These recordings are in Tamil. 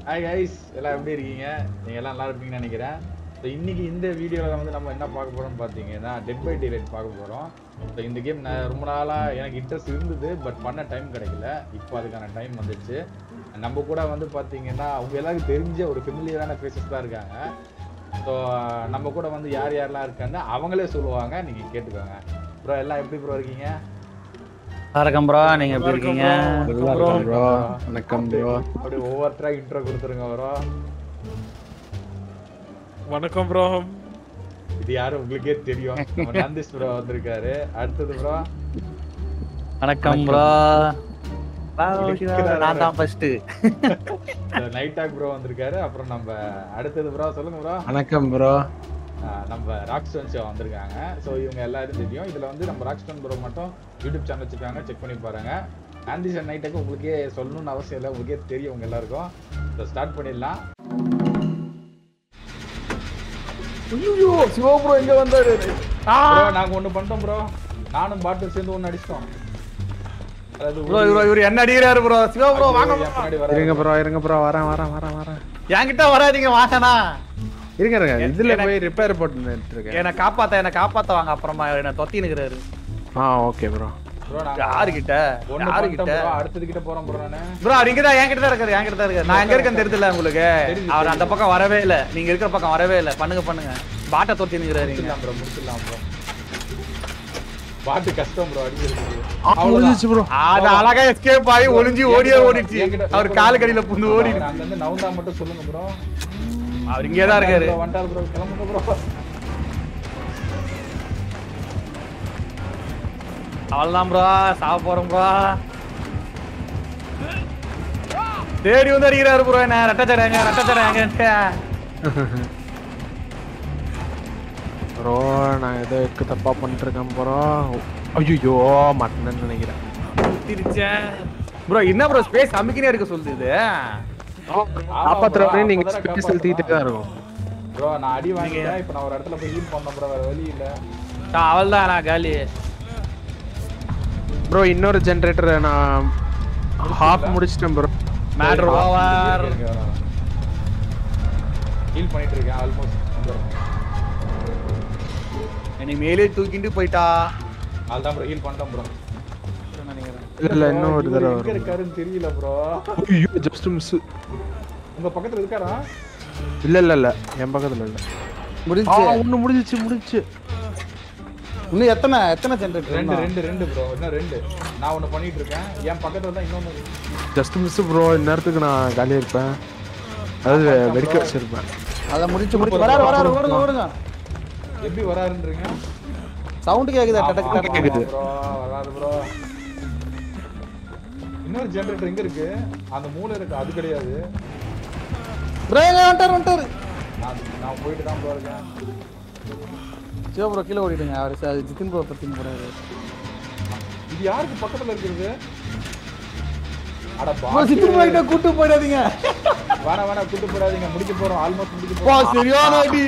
ஹாய் கைஸ் எல்லாம் எப்படி இருக்கீங்க நீங்க எல்லாம் நல்லா இருப்பீங்கன்னு நினைக்கிறேன் ஸோ இன்னைக்கு இந்த வீடியோவில் வந்து நம்ம என்ன பார்க்க போறோம்னு பார்த்தீங்கன்னா டெட் பை டைலைட் பார்க்க போறோம் ஸோ இந்த கேம் நான் ரொம்ப நாளாக எனக்கு இன்ட்ரெஸ்ட் இருந்தது பட் பண்ண டைம் கிடைக்கல இப்போ அதுக்கான டைம் வந்துச்சு நம்ம கூட வந்து பார்த்தீங்கன்னா அவங்க எல்லாருக்கும் தெரிஞ்ச ஒரு ஃபெமிலியரான ஃபேஸஸ் தான் இருக்காங்க ஸோ நம்ம கூட வந்து யார் யாரெல்லாம் இருக்கான்னு அவங்களே சொல்லுவாங்க நீங்கள் கேட்டுக்கோங்க ப்ரோ எல்லாம் எப்படி ப்ரோ இருக்கீங்க வணக்கம் ப்ரோ நீங்க எப்படி இருக்கீங்க நல்லா இருக்கேன் ப்ரோ வணக்கம் ப்ரோ அப்படியே ஒவ்வொருத்தரா இன்ட்ரோ கொடுத்துருங்க ப்ரோ வணக்கம் ப்ரோ இது யாரும் உங்களுக்கே தெரியும் நம்ம நந்திஷ் ப்ரோ வந்திருக்காரு அடுத்தது ப்ரோ வணக்கம் ப்ரோ நான் தான் ஃபர்ஸ்ட் நைட் டாக் ப்ரோ வந்திருக்காரு அப்புறம் நம்ம அடுத்தது ப்ரோ சொல்லுங்க ப்ரோ வணக்கம் ப்ரோ நம்ம ராக்ஸ்டோன் ஷோ வந்திருக்காங்க ஸோ இவங்க எல்லாரும் தெரியும் இதுல வந்து நம்ம ராக்ஸ்டோன் ப்ரோ மட்டும் யூடியூப் சேனல் வச்சிருக்காங்க செக் பண்ணி பாருங்க ஆண்டிஷன் நைட்டுக்கு உங்களுக்கே சொல்லணும்னு அவசியம் இல்லை உங்களுக்கே தெரியும் உங்க எல்லாருக்கும் ஸோ ஸ்டார்ட் பண்ணிடலாம் ஐயோ சிவா ப்ரோ எங்க வந்தாரு ப்ரோ நாங்க ஒண்ணு பண்ணிட்டோம் ப்ரோ நானும் பாட்டு சேர்ந்து ஒண்ணு அடிச்சிட்டோம் அதாவது ப்ரோ இவரு இவரு என்ன அடிக்கிறாரு ப்ரோ சிவா ப்ரோ வாங்க என் பின்னாடி வராரு. இருங்க ப்ரோ இருங்க ப்ரோ வரேன் வரேன் வரேன் வரேன் என்கிட்ட வராதீங்க வாசனா இருங்க இருங்க இதுல போய் ரிப்பேர் போட்டு இருக்கேன் என்ன காப்பாத்த என்ன காப்பாத்த வாங்க அப்புறமா என்ன தொத்தி நிக்கிறாரு ஆ ஓகே ப்ரோ ப்ரோ நாங்க யாருகிட்ட ஒண்ணு யாருகிட்ட பண்ணிட்டோம் ப்ரோ அடுத்தது கிட்ட போறோம் ப்ரோ நானு ப்ரோ அவர் இங்கதான் என்கிட்ட தான் இருக்காரு என்கிட்ட தான் இருக்காரு நான் எங்க இருக்கேன்னு தெரியல உங்களுக்கு தெரியுது, அவர் அந்த பக்கம் வரவே இல்ல நீங்க இருக்கிற பக்கம் வரவே இல்ல பண்ணுங்க பண்ணுங்க பாட்டை தொத்தி நிக்கிறாரு இங்க. முடிச்சிடலாம் ப்ரோ முடிச்சிடலாம் ப்ரோ பாட்டு கஷ்டம் ப்ரோ அடிக்கிறதுக்கு முடிஞ்சிச்சு ப்ரோ அது அழகா எஸ்கேப் ஆகி ஒளிஞ்சு ஓடியே ஓடிச்சு அவர் காலு கடியில புந்து ஓடி அங்க இருந்து நவுந்தா மட்டும் சொல்லுங்க ப்ரோ அவர் இங்கே தான் இருக்காரு வண்டார் ப்ரோ கிளம்புங்க ப்ரோ அவ்வளவுதான் ப்ரோ சாவ போறோம் ப்ரோ தேடி வந்து அடிக்கிறாரு ப்ரோ என்ன ரெட்ட தராங்க ரெட்ட தராங்க ப்ரோ நான் ஏதோ எக்கு தப்பா பண்ணிட்டு இருக்கேன் ப்ரோ ஐயோ மாட்டேன்னு நினைக்கிறேன் திருச்சேன் ப்ரோ என்ன ப்ரோ ஸ்பேஸ் அமுக்கினே இருக்க சொல்லுது இது காப்பாத்துற வரையும் நீங்க ஸ்பேஸ் செலுத்திக்கிட்டே தான் இருக்கும் ப்ரோ நான் அடி வாங்கிட்டேன் இப்போ நான் ஒரு இடத்துல போய் ஹீல் பண்ணேன் ப்ரோ வேற வழி இல்ல அவள் தான் நான் காலி ப்ரோ இன்னொரு ஜெனரேட்டர் நான் ஹாஃப் முடிச்சிட்டேன் ப்ரோ மேட்ரு ஓவர் ஹீல் பண்ணிட்டு இருக்கேன் ஆல்மோஸ்ட் என்னை மேலே தூக்கிட்டு போயிட்டா அதுதான் ப்ரோ ஹீல் பண்ணிட்டேன் ப்ரோ நினைக்கிறேன் இல்ல இல்ல இன்னும் ஒரு தடவை எங்க வரும் இருக்காருன்னு தெரியல ப்ரோ ஐயோ ஜஸ்ட் மிஸ் உங்க பக்கத்துல இருக்காரா இல்ல இல்ல இல்ல என் பக்கத்துல இல்ல ஆ முடிஞ்சு ஒண்ணு முடிஞ்சிச்சு முடிஞ்சிச்சு இன்னும் எத்தனை எத்தனை ஜென்ரேட்டர் ரெண்டு ரெண்டு ரெண்டு ப்ரோ இன்னும் ரெண்டு நான் ஒண்ணு பண்ணிட்டு இருக்கேன் என் பக்கத்துல தான் இன்னொன்னு இருக்கு. ஜஸ்ட் மிஸ் ப்ரோ இந்நேரத்துக்கு நான் காலியா இருப்பேன் அதாவது வெடிக்க வச்சிருப்பேன் அதை முடிச்சு முடிச்சு வராரு வராரு ஓடுங்க ஓடுங்க எப்படி வராருன்றீங்க சவுண்ட் கேக்குதா டடக் ஆமா, டடக் கேக்குது. bro, வராது ப்ரோ இன்னொரு ஜெனரேட்டர் எங்க இருக்கு அந்த மூளை இருக்கு அது கிடையாது ப்ரோ எங்க வந்துட்டாரு வந்துட்டாரு நான் நான் போயிட்டு தான் ப்ரோ இருக்கேன் சிவா ப்ரோ கீழே ஓடிடுங்க அவர் ச- ஜிதின் ப்ரோ பத்தி போறாரு இது யாருக்கு பக்கத்துல இருக்கிறது அட ப்ரோ பாஸ் ஜிதின் ப்ரோ கிட்ட கூட்டு போயிடாதீங்க வேணா வேணா கூட்டு போடாதீங்க முடிக்க போறோம் ஆல்மோஸ்ட் முடிக்க பா போறோம் சரியான அடி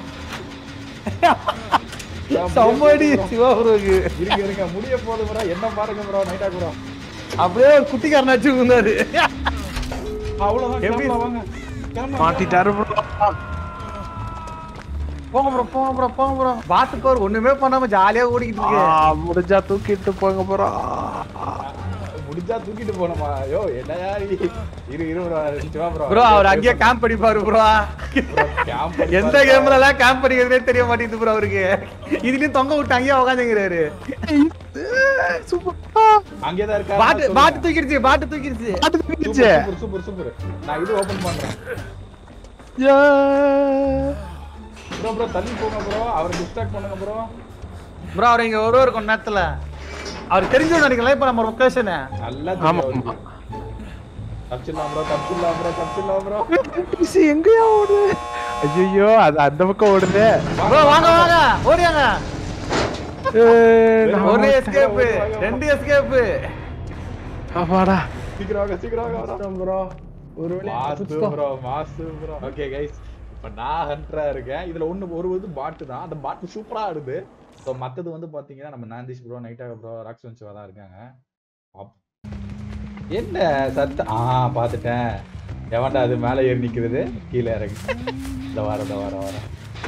ஏன் செம்ம அடி முடிய போகுது சிவா ப்ரோக்கு bro? இருங்க இருங்க முடிய போகுது ப்ரோ என்ன பாருங்க ப்ரோ நைட்டா ப்ரோ அப்படியே ஒரு குட்டிக்காரனாச்சு இருந்தாரு அவ்வளவுதான் எப்படி? கிளம்பலாம் வாங்க கிளம்பலாம் மாட்டிட்டாரு ப்ரோ போங்க ப்ரோ போங்க ப்ரோ போங்க ப்ரோ பாத்துக்கு ஒரு ஒண்ணுமே பண்ணாம ஜாலியா ஓடிக்கிட்டு இருக்கு முடிஞ்சா தூக்கிட்டு போங்க ப்ரோ முடிஞ்சா தூக்கிட்டு போனோமா ஐயோ என்னயா நீ? இரு இரு ப்ரோ சிவா ப்ரோ ப்ரோ அவர் அங்கேயே கேம்ப் அடிப்பாரு ப்ரோ கேம்ப் எந்த கேம்ல எல்லாம் கேம்ப் அடிக்கிறதே தெரிய மாட்டேங்குது ப்ரோ அவருக்கு இதுலயும் தொங்க விட்டு அங்கேயே உட்காந்துங்கிறாரு அங்கே தான் இருக்கா பாட்டு பாட்டு தூக்கிடுச்சு பாட்டு தூக்கிடுச்சு சூப்பர் சூப்பர் சூப்பர் நான் இது ஓபன் பண்றேன் ப்ரோ ப்ரோ தள்ளி போங்க ப்ரோ அவரை டிஸ்ட்ராக்ட் பண்ணுங்க ப்ரோ ப்ரோ அவர் இங்க ஒரு ஒரு கொஞ்ச நேரத்துல அவர் தெரிஞ்சு நினைக்கலாம் இப்ப நம்ம லொகேஷன் நல்லா ஆமா தெரியும் ஆமா தப்பிச்சிடலாம் ப்ரோ தப்பிச்சிடலாம் ப்ரோ தப்பிச்சிடலாம் ப்ரோ பிசி எங்கயா ஓடுது ஐயோ அது அந்த பக்கம் ஓடுது ப்ரோ வாங்க வாங்க ஓடியாங்க ஏய், நான் ஒரு ஓடுறேன். எஸ்கேப் ரெண்டு எஸ்கேப் அப்பாடா சீக்கிரம் வாங்க சீக்கிரம் வாங்க ப்ரோ ஒரு மாசு ப்ரோ மாசு ப்ரோ ஓகே கைஸ் இப்போ நான் ஹண்ட்ரா இருக்கேன் இதுல ஒண்ணு ஒரு இது பாட்டு தான் அந்த பாட்டு சூப்பரா ஆடுது ஸோ மத்தது வந்து பாத்தீங்கன்னா நம்ம Nandeesh bro nighthawk bro rocks வன்சிவா தான் இருக்காங்க அப்- என்ன சத்த ஆ பார்த்துட்டேன் எவன்டா அது மேலே ஏறி நிக்கிறது கீழே இறங்கி இந்த வாரம் இந்த வாரம் வாரம்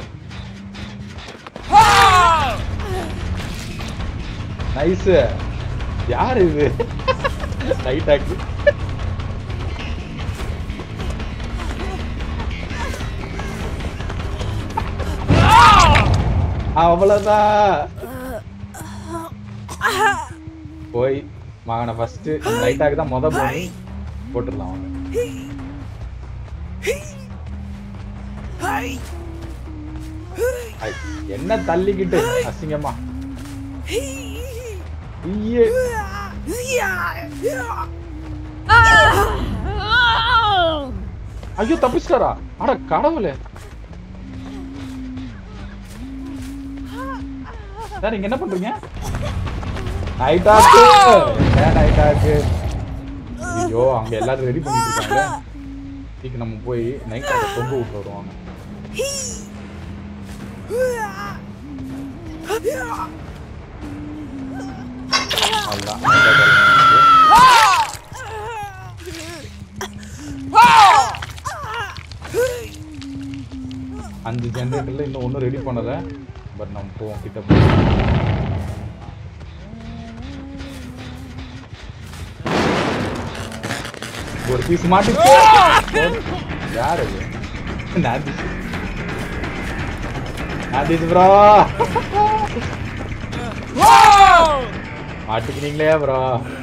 நைஸ் யார் இது லைட் ஆக்கு அவ்வளவுதான் போய் மகனை ஃபர்ஸ்ட் லைட் ஆக்கு தான் முத போய் போட்டுடலாம் அவங்க ஐ, என்ன தள்ளிக்கிட்டு அசிங்கமா ஐயே ஐயோ தப்பிச்சிட்டாரா அட கடவுளே சார் நீங்க என்ன பண்றீங்க நைட் ஆக்கு ஏன் நைட் ஆக்கு ஐயோ அங்க எல்லாரும் ரெடி பண்ணிட்டு இருக்காங்க சீக்கிரம் நம்ம போய் நைட் ஆக்க தொங்க விட்டு வருவாங்க அவ்வளோதான் night ஆக்க வருவாங்க. அஞ்சு ஜென்ரேட்டர்ல இன்னும் ஒன்றும் ரெடி பண்ணல பட் நம்ம போவோம் கிட்ட போய் ஒரு பீஸ் மாட்டிச்சு யார் அது நாதிஷ் நாதிஷ் ப்ரோ மாட்டிக்கினீங்களே ப்ரோ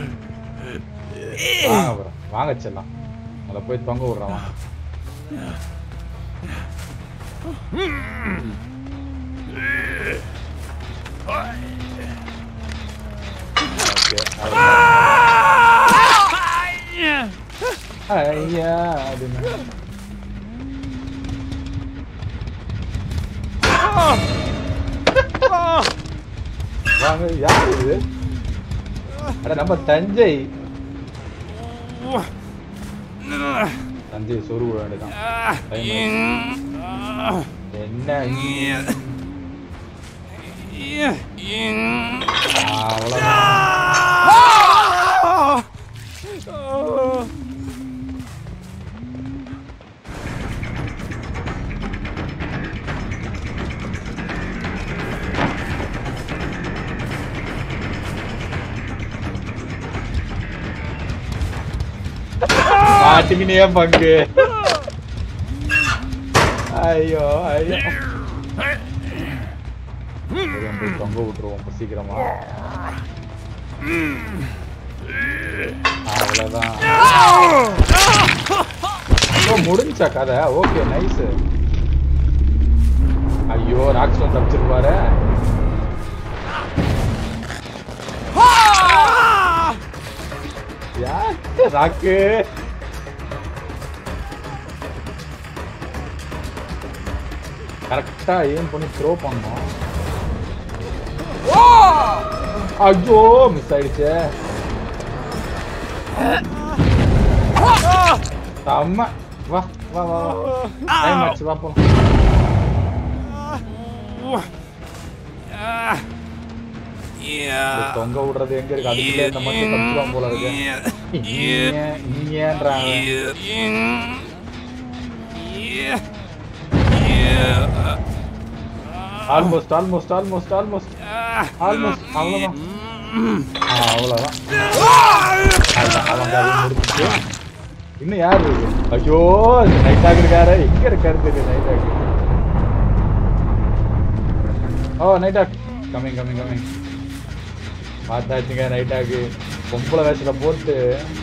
வாங்க ப்ரோ வாங்க செல்லாம் அதை போய் தொங்க விட்றேன் வாங்க ஓகே ஐயா அப்படின்னு வாங்க யார் இது அட நம்ம தஞ்சை தஞ்சை சொரு வேண்டியதான் என்ன அவ்வளோதான் மாட்டிக்கினே பங்கு ஐயோ ஐயோ சரி, போய் தொங்க விட்டுருவோம் இப்ப சீக்கிரமா அவ்வளவுதான் ஓ, முடிஞ்சா கதை ஓகே நைஸ் ஐயோ ராக்ஸ்டோன் தப்பிச்சிருப்பாரு யார் ராக்கு கரெக்டா ஏம் பண்ணி த்ரோ பண்ணோம் ஐயோ மிஸ் ஆயிடுச்சே செம்ம வா வா வா வா டைம் ஆச்சு வா போலாம் இந்த தொங்க விடுறது எங்க இருக்கு அதுக்குள்ள இந்த மட்டும் தப்பிச்சுவான் போல இருக்கு நீங்க நீங்கன்றாங்க almost almost almost almost almost அவ்வளவுதான் ஆ, அவ்வளவுதான் அவ்வளவுதான், அவங்க அதை முடிச்சுட்டு இன்னும் யார் இருக்கு ஐயோ நைட் ஆக் இருக்காரு எங்க இருக்காரு தெரியும் nighthawk oh nighthawk coming coming coming பார்த்தாச்சுங்க நைட் ஆக்கு பொம்பளை வேஷத்துல போட்டு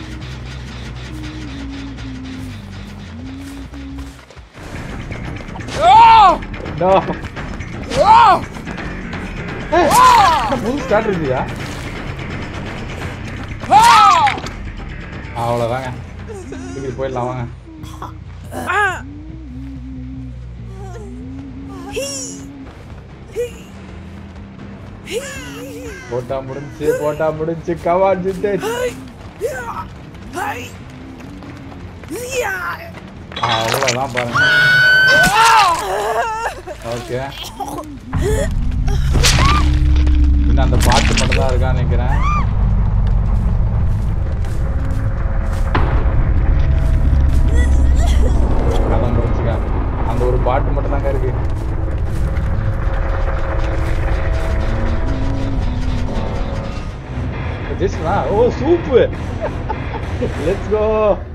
No. ஏய், என்ன புது ஸ்டார்ட் இருக்கியா அவ்வளோதாங்க தூக்கி போயிடலாம் வாங்க போட்டா முடிஞ்சு போட்டா முடிஞ்சு கவான் ஜித்தேஷ் அவ்வளோதான் பாருங்க ஓகே இன்னும் அந்த பாட்டு மட்டும் தான் இருக்கான்னு நினைக்கிறேன் ஜெஸ்டா ஓ சூப்பு லெட்ஸ் கோ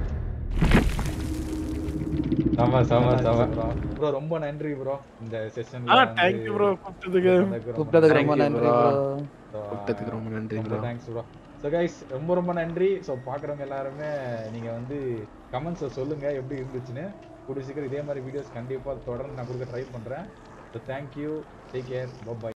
சம சம சம ப்ரோ ரொம்ப நன்றி ப்ரோ இந்த செஷன்ல ஆ தேங்க்யூ ப்ரோ கூப்பிட்டதுக்கு கூப்பிட்டதுக்கு ரொம்ப Thank you, நன்றி bro. ப்ரோ கூப்பிட்டதுக்கு ரொம்ப நன்றி ரொம்ப bro thanks bro so guys ரொம்ப ரொம்ப நன்றி ஸோ பார்க்குறவங்க எல்லாருமே நீங்க வந்து கமெண்ட்ஸை சொல்லுங்க எப்படி இருந்துச்சுன்னு கூடிய சீக்கிரம் இதே மாதிரி வீடியோஸ் கண்டிப்பா தொடர்ந்து நான் கொடுக்க ட்ரை பண்றேன் so thank you take care by